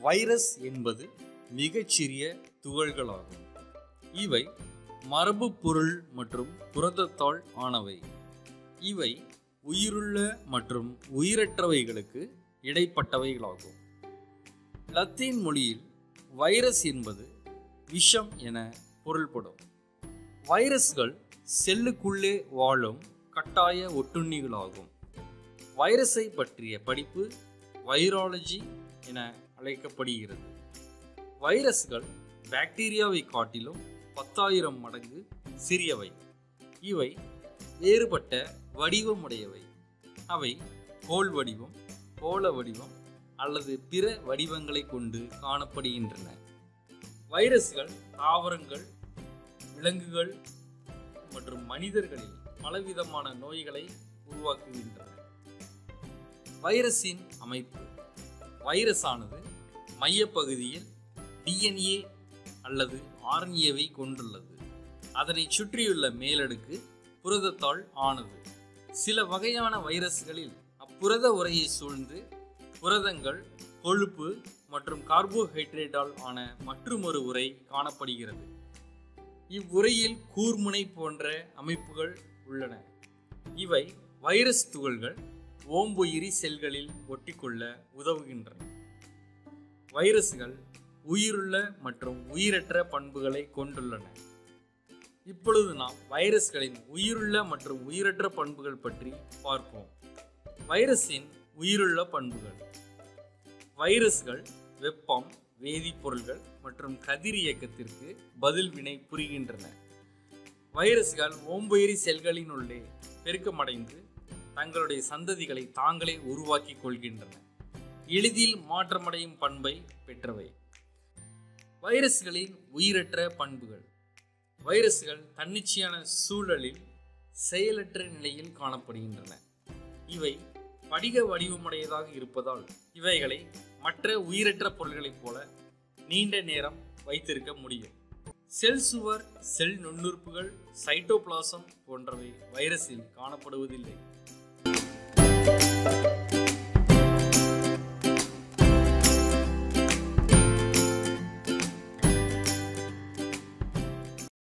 virus என்பது மிகச்சிறிய துகள்களாகும் இவை மரபு பொருள் மற்றும் புரதத்தால் ஆனவை இவை உயிருள்ள மற்றும் உயிரற்றவைகளுக்கு இடைப்பட்டவைகளாகும் லத்தீன் மொழியில் வைரஸ் என்பது விஷம் என பொருள்படும் வைரஸ்கள் செல்லுக்குள்ளே வாழும் கட்டாய ஒட்டுண்ணிகளாகும் வைரஸை பற்றிய படிப்பு வைராலஜி என அழைக்கப்படுகிறது வைரஸ்கள் பாக்டீரியாவை காட்டிலும் பத்தாயிரம் மடங்கு சிறியவை இவை வேறுபட்ட வடிவமுடையவை அவை கோல் வடிவம் கோள வடிவம் அல்லது பிற வடிவங்களை கொண்டு காணப்படுகின்றன வைரஸ்கள் தாவரங்கள் விலங்குகள் மற்றும் மனிதர்களில் பலவிதமான நோய்களை உருவாக்குகின்றன வைரஸின் அமைப்பு வைரஸானது மையப்பகுதியில் டிஎன்ஏ அல்லது ஆர்என்ஏவை கொண்டுள்ளது அதனை சுற்றியுள்ள மேலடுக்கு புரதத்தால் ஆனது சில வகையான வைரஸ்களில் அப்புரத உரையை சூழ்ந்து புரதங்கள் கொழுப்பு மற்றும் கார்போஹைட்ரேட்டால் ஆன மற்றுமொரு உரை காணப்படுகிறது இவ்வுரையில் கூர்முனை போன்ற அமைப்புகள் உள்ளன இவை வைரஸ் துகள்கள் ஓம்புயிரி செல்களில் ஒட்டிக்கொள்ள உதவுகின்றன வைரஸ்கள் உயிருள்ள மற்றும் உயிரற்ற பண்புகளை கொண்டுள்ளன இப்பொழுது நாம் வைரஸ்களின் உயிருள்ள மற்றும் உயிரற்ற பண்புகள் பற்றி பார்ப்போம் வைரஸின் உயிருள்ள பண்புகள் வைரஸ்கள் வெப்பம் வேதிப்பொருள்கள் மற்றும் கதிர் இயக்கத்திற்கு பதில் வினை புரிகின்றன வைரஸ்கள் ஓம்புயிரி செல்களின் உள்ளே பெருக்கமடைந்து தங்களுடைய சந்ததிகளை தாங்களே உருவாக்கிக் கொள்கின்றன எளிதில் மாற்றமடையும் பண்பை பெற்றவை வைரஸ்களின் உயிரற்ற பண்புகள் வைரஸ்கள் தன்னிச்சையான சூழலில் செயலற்ற நிலையில் காணப்படுகின்றன இவை படிக வடிவமுடையதாக இருப்பதால் இவைகளை மற்ற உயிரற்ற பொருள்களைப் போல நீண்ட நேரம் வைத்திருக்க முடியும் செல் சுவர் செல் நுண்ணுறுப்புகள் சைட்டோபிளாசம் போன்றவை வைரஸில் காணப்படுவதில்லை